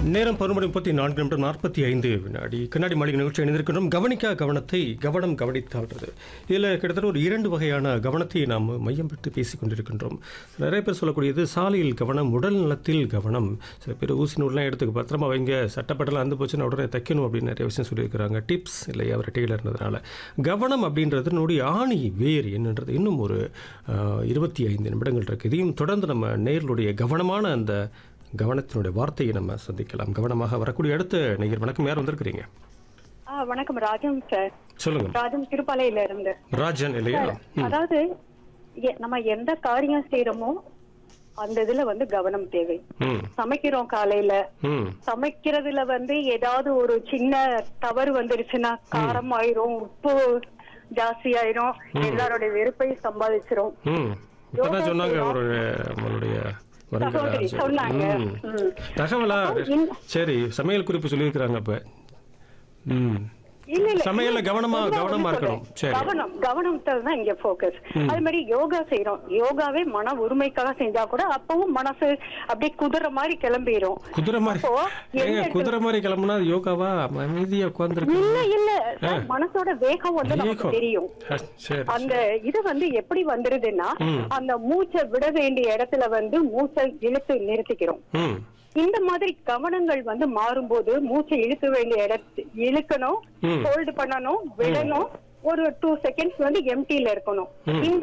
நேரம் பருமணி முப்பத்தி நான்கு நிமிடம் நாற்பத்தி ஐந்து வினாடி கண்ணாடி மாளிகை நிகழ்ச்சி இணைந்திருக்கின்றோம் கவனிக்கா கவனத்தை கவனம் கவனித்தாடுறது இதில் கிட்டத்தட்ட ஒரு இரண்டு வகையான கவனத்தை நாம் மையம் பெற்று பேசிக் கொண்டிருக்கின்றோம் நிறைய பேர் சொல்லக்கூடியது சாலையில் கவனம் உடல் நலத்தில் கவனம் சில பேர் ஊசி நூல்லாம் எடுத்துக்க பத்திரமா வைங்க சட்டப்பட்டலாம் அந்து போச்சுன்னா உடனே தைக்கணும் அப்படின்னு நிறைய விஷயம் சொல்லியிருக்கிறாங்க டிப்ஸ் இல்லை அவர் டெய்லர் இருந்ததுனால கவனம் அப்படின்றது நம்முடைய ஆணி வேர் என்னன்றது இன்னும் ஒரு இருபத்தி ஐந்து நிமிடங்கள் இருக்குது இதையும் தொடர்ந்து நம்ம நேர்களுடைய கவனமான அந்த கவனத்தினுடைய வார்த்தையை நம்ம சந்திக்கலாம் கவனமாக வரக்கூடிய அடுத்த நேயர் வணக்கம் யார் வந்திருக்கிறீங்க ஆ வணக்கம் ராஜம் சார் சொல்லுங்க ராஜம் திருப்பாலையில இருந்து ராஜன் இல்லையா ம், அதாவது எ- நம்ம எந்த காரியம் செய்யறோமோ அந்த இதுல வந்து கவனம் தேவை ம் சமைக்கிறோம் காலையில ம் சமைக்கிறதுல வந்து ஏதாவது ஒரு சின்ன தவறு வந்துருச்சுன்னா காரம் ஆயிரும் உப்பு ஜாஸ்தி ஆயிரும் எல்லாரோட வெறுப்பை சம்பாதிச்சிரும் ம் இப்பதான் சொன்னாங்க ஒரு நம்மளுடைய வருங்கால சகோதரி ஆசிரியர். சொன்னாங்க ம். ம். தகவலா இந்த- சரி சமையல் குறிப்பு சொல்லியிருக்கிறாங்க இப்ப ம் இல்ல இல்ல சமையல்ல இல்ல, கவனமா பொதுவா கவனமா வந்து இருக்கணும் சொல்றேன். சரி கவனம் கவனத்துல தான் இங்க போக்கஸ் அது மாதிரி யோகா செய்யறோம் யோகாவே மன உரிமைக்காக செஞ்சா கூட அப்பவும் மனசு அப்படியே குதிரை மாதிரி கிளம்பிரும் குதிரை மாதிரி அப்போ எந்த ஏங்க இடத்துல- குதிரை மாதிரி கிளம்புனா அது யோகாவா அமைதியா உட்காந்துருக்கு இல்ல இல்ல சார், மனசோட வேகம் வந்து நமக்கு தெரியும் சரி அந்த இது வந்து எப்படி வந்துருதுன்னா அந்த மூச்சை விட வேண்டிய இடத்துல வந்து மூச்சை இழுத்து நிறுத்திக்கிறோம் ம் இந்த மாதிரி கவனங்கள் வந்து மாறும்போது மூச்சை இழுக்க வேண்டிய இடத்து இழுக்கணும் ம். ஹோல்டு பண்ணணும் விடணும் ஒரு டூ செகண்ட்ஸ் வந்து எம்டில இருக்கணும் இந்த